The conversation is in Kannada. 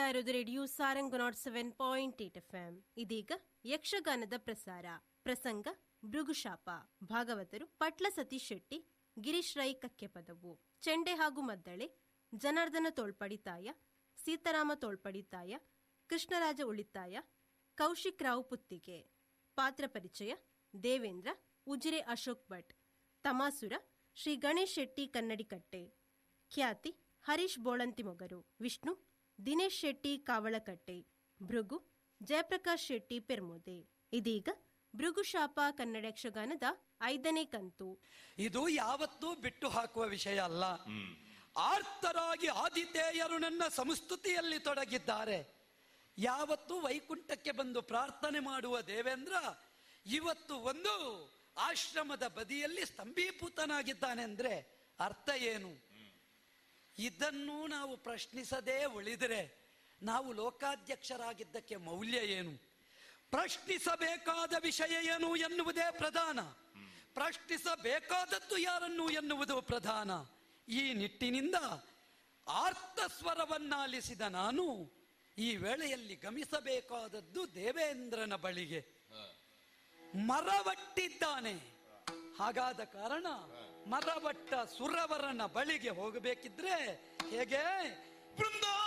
ಇರೋದು radio Sarang naught seven point eight F M ಇದೀಗ ಯಕ್ಷಗಾನದ ಪ್ರಸಾರ ಪ್ರಸಂಗ ಭೃಗುಶಾಪ ಭಾಗವತರು ಪಟ್ಲ ಸತೀಶ್ ಶೆಟ್ಟಿ ಗಿರೀಶ್ ರೈ ಕಕ್ಕೆಪದವು ಚೆಂಡೆ ಹಾಗೂ ಮದ್ದಳೆ ಜನಾರ್ದನ ತೋಳ್ಪಡಿತಾಯ ಸೀತಾರಾಮ ತೋಳ್ಪಡಿತಾಯ ಕೃಷ್ಣರಾಜ ಉಳಿತಾಯ ಕೌಶಿಕ್ ರಾವ್ ಪುತ್ತಿಗೆ ಪಾತ್ರ ಪರಿಚಯ ದೇವೇಂದ್ರ ಉಜಿರೆ ಅಶೋಕ್ ಭಟ್ ತಮಾಸುರ ಶ್ರೀ ಗಣೇಶ್ ಶೆಟ್ಟಿ ಕನ್ನಡಿಕಟ್ಟೆ ಖ್ಯಾತಿ ಹರೀಶ್ ಬೋಳಂತಿ ಮೊಗರು ವಿಷ್ಣು ದಿನೇಶ್ ಶೆಟ್ಟಿ ಕಾವಳಕಟ್ಟೆ ಭೃಗು ಜಯಪ್ರಕಾಶ್ ಶೆಟ್ಟಿ ಪೆರ್ಮೋದೆ ಇದೀಗ ಭೃಗುಶಾಪ ಕನ್ನಡ ಯಕ್ಷಗಾನದ ಐದನೇ ಕಂತು ಇದು ಯಾವತ್ತೂ ಬಿಟ್ಟು ಹಾಕುವ ವಿಷಯ ಅಲ್ಲ ಆರ್ತರಾಗಿ ಆದಿತೇಯರು ನನ್ನ ಸಂಸ್ತುತಿಯಲ್ಲಿ ತೊಡಗಿದ್ದಾರೆ ಯಾವತ್ತೂ ವೈಕುಂಠಕ್ಕೆ ಬಂದು ಪ್ರಾರ್ಥನೆ ಮಾಡುವ ದೇವೇಂದ್ರ ಇವತ್ತು ಒಂದು ಆಶ್ರಮದ ಬದಿಯಲ್ಲಿ ಸ್ತಂಭೀಭೂತನಾಗಿದ್ದಾನೆ ಅಂದ್ರೆ ಅರ್ಥ ಏನು ಇದನ್ನು ನಾವು ಪ್ರಶ್ನಿಸದೇ ಉಳಿದರೆ ನಾವು ಲೋಕಾಧ್ಯಕ್ಷರಾಗಿದ್ದಕ್ಕೆ ಮೌಲ್ಯ ಏನು ಪ್ರಶ್ನಿಸಬೇಕಾದ ವಿಷಯ ಏನು ಎನ್ನುವುದೇ ಪ್ರಧಾನ ಪ್ರಶ್ನಿಸಬೇಕಾದದ್ದು ಯಾರನ್ನು ಎನ್ನುವುದು ಪ್ರಧಾನ ಈ ನಿಟ್ಟಿನಿಂದ ಆರ್ತ ಸ್ವರವನ್ನಾಲಿಸಿದ ನಾನು ಈ ವೇಳೆಯಲ್ಲಿ ಗಮಿಸಬೇಕಾದದ್ದು ದೇವೇಂದ್ರನ ಬಳಿಗೆ ಮರವಟ್ಟಿದ್ದಾನೆ ಹಾಗಾದ ಕಾರಣ ಮರವಟ್ಟ ಸುರವರನ ಬಳಿಗೆ ಹೋಗಬೇಕಿದ್ರೆ ಹೇಗೆ ಬೃಂದ